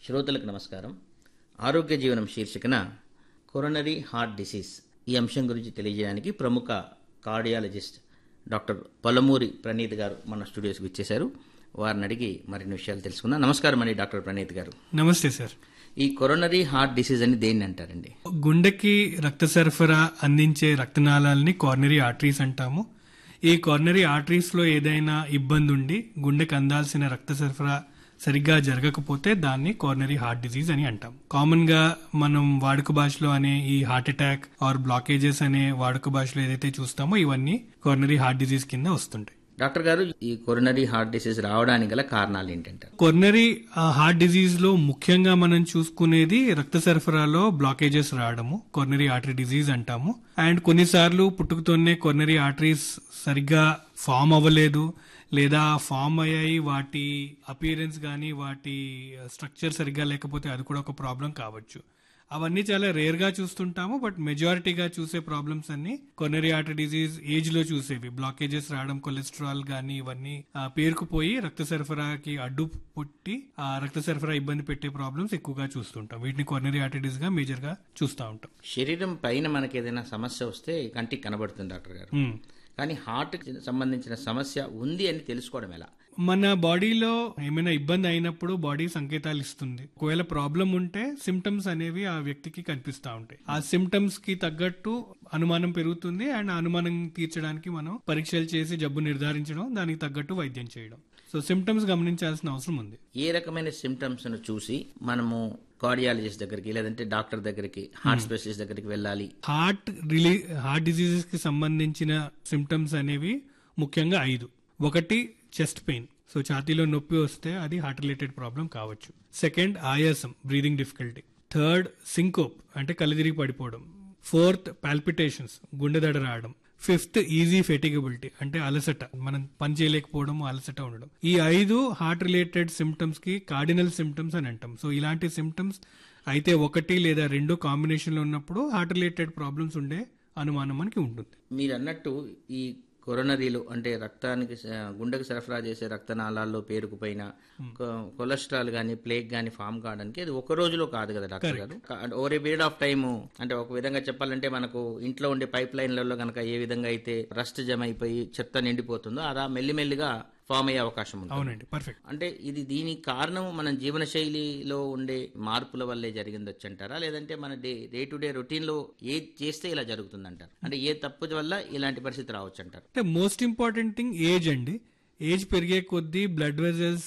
శ్రోతలకు నమస్కారం ఆరోగ్య జీవనం శీర్షికన కొరనరీ హార్ట్ డిసీజ్ ఈ అంశం గురించి తెలియజేయడానికి ప్రముఖ కార్డియాలజిస్ట్ డాక్టర్ పొలమూరి ప్రణీత్ గారు మన స్టూడియోస్కి ఇచ్చేశారు వారిని అడిగి మరిన్ని విషయాలు తెలుసుకుందాం నమస్కారం అండి డాక్టర్ ప్రణీత్ గారు నమస్తే సార్ ఈ కొరనరీ హార్ట్ డిసీజ్ అని దేన్ని అంటారండి గుండెకి రక్త సరఫరా అందించే రక్తనాళాలని కార్నరీ ఆర్టరీస్ అంటాము ఈ కార్నరీ ఆర్టరీస్ లో ఏదైనా ఇబ్బంది ఉండి గుండెకి అందాల్సిన రక్త సరఫరా సరిగ్గా జరగకపోతే దాన్ని కార్నరీ హార్ట్ డిసీజ్ అని అంటాం కామన్ గా మనం వాడుక భాషలో అనే ఈ హార్ట్ అటాక్ ఆర్ బ్లాకేజెస్ అనే వాడుక భాషలో ఏదైతే చూస్తామో ఇవన్నీ కార్నరీ హార్ట్ డిసీజ్ కింద వస్తుంటాయి డాక్టర్ గారు ఈ కొరనరీ హార్ట్ డిసీజ్ రావడానికి గల కారణాలు ఏంటంటారు కొర్నరీ హార్ట్ డిజీజ్ లో ముఖ్యంగా మనం చూసుకునేది రక్త సరఫరాలో బ్లాకేజెస్ రావడము కొర్నరీ ఆర్టరీ డిజీజ్ అంటాము అండ్ కొన్నిసార్లు పుట్టుకతోనే కొర్నరీ ఆర్టరీస్ సరిగ్గా ఫామ్ అవ్వలేదు లేదా ఫామ్ అయ్యాయి వాటి అపియరెన్స్ కానీ వాటి స్ట్రక్చర్ సరిగ్గా లేకపోతే అది కూడా ఒక ప్రాబ్లం కావచ్చు అవన్నీ చాలా రేర్ గా చూస్తుంటాము బట్ మెజారిటీగా చూసే ప్రాబ్లమ్స్ అన్ని కొనరీ ఆర్టరీ డిజీజ్ ఏజ్ లో చూసేవి బ్లాకేజెస్ రావడం కొలెస్ట్రాల్ గానీ ఇవన్నీ ఆ, పేరుకుపోయి రక్త సరఫరాకి అడ్డు పుట్టి ఆ రక్త సరఫరా ఇబ్బంది పెట్టే ప్రాబ్లమ్స్ ఎక్కువగా చూస్తుంటాం వీటిని కొనరీ ఆర్టరీ డిజీజ్ గా మేజర్ గా చూస్తూ ఉంటాం శరీరం పైన మనకి ఏదైనా సమస్య వస్తే కంటికి కనబడుతుంది డాక్టర్ గారు మ్మ్. కానీ హార్ట్కి సంబంధించిన సమస్య ఉంది అని తెలుసుకోవడం ఎలా మన బాడీలో ఏమైనా ఇబ్బంది అయినప్పుడు బాడీ సంకేతాలు ఇస్తుంది ఒకవేళ ప్రాబ్లం ఉంటే సిమ్టమ్స్ అనేవి ఆ వ్యక్తికి కనిపిస్తా ఉంటాయి ఆ సిమ్టమ్స్ కి తగ్గట్టు అనుమానం పెరుగుతుంది అండ్ ఆ అనుమానం తీర్చడానికి మనం పరీక్షలు చేసి జబ్బు నిర్ధారించడం దానికి తగ్గట్టు వైద్యం చేయడం సో సిమ్టమ్స్ గమనించాల్సిన అవసరం ఉంది ఏ రకమైన సిమ్టమ్స్ ను చూసి మనము కార్డియాలజిస్ట్ దగ్గరికి లేదంటే డాక్టర్ దగ్గరికి హార్ట్ స్పెషలిస్ట్ దగ్గరికి వెళ్ళాలి హార్ట్ రిలీ హార్ట్ డిసీజెస్ కి సంబంధించిన సిమ్టమ్స్ అనేవి ముఖ్యంగా ఐదు ఒకటి చెస్ట్ పెయిన్ సో ఛాతీలో నొప్పి వస్తే అది హార్ట్ రిలేటెడ్ ప్రాబ్లం కావచ్చు సెకండ్ ఆయాసం బ్రీదింగ్ డిఫికల్టీ థర్డ్ సింకోప్ అంటే కలిదిరిగి పడిపోవడం ఫోర్త్ పాల్పిటేషన్స్ గుండె దడ రావడం ఫిఫ్త్ ఈజీ ఫెటిగబిలిటీ అంటే అలసట మనం పని చేయలేకపోవడం అలసట ఉండడం ఈ ఐదు హార్ట్ రిలేటెడ్ సిమ్టమ్స్ కి కార్డినల్ సిమ్టమ్స్ అని అంటాం సో ఇలాంటి సిమ్టమ్స్ అయితే ఒకటి లేదా రెండు కాంబినేషన్ లో ఉన్నప్పుడు హార్ట్ రిలేటెడ్ ప్రాబ్లమ్స్ ఉండే అనుమానం మనకి ఉంటుంది మీరు అన్నట్టు ఈ కొరనరీలు అంటే రక్తానికి స- గుండెకు సరఫరా చేసే రక్తనాళాల్లో పేరుకుపోయిన కొ- కొలెస్ట్రాల్ గానీ ప్లేగ్ గానీ ఫామ్ కావడానికి అది ఒక రోజులో కాదు కదా డాక్టర్ గారు over a period of time అంటే ఒక విధంగా చెప్పాలంటే మనకు ఇంట్లో ఉండే పైప్ లైన్లలో కనుక ఏ విధంగా అయితే రస్ట్ జమ అయిపోయి చెత్త నిండిపోతుందో అలా మెల్లిమెల్లిగా ఫామ్ అయ్యే అవకాశం ఉంది అవునండి పర్ఫెక్ట్ అంటే ఇది దీనికి కారణం మన జీవన శైలిలో ఉండే మార్పుల వల్లే జరిగిందొచ్చు అంటారా లేదంటే మన day day to day routine లో ఏది చేస్తే ఇలా జరుగుతుందంటారు అంటే ఏ తప్పు వల్ల ఇలాంటి పరిస్థితి రావచ్చు అంటారు అంటే మోస్ట్ ఇంపార్టెంట్ థింగ్ ఏజ్ అండి ఏజ్ పెరిగే కొద్దీ బ్లడ్ వెజల్స్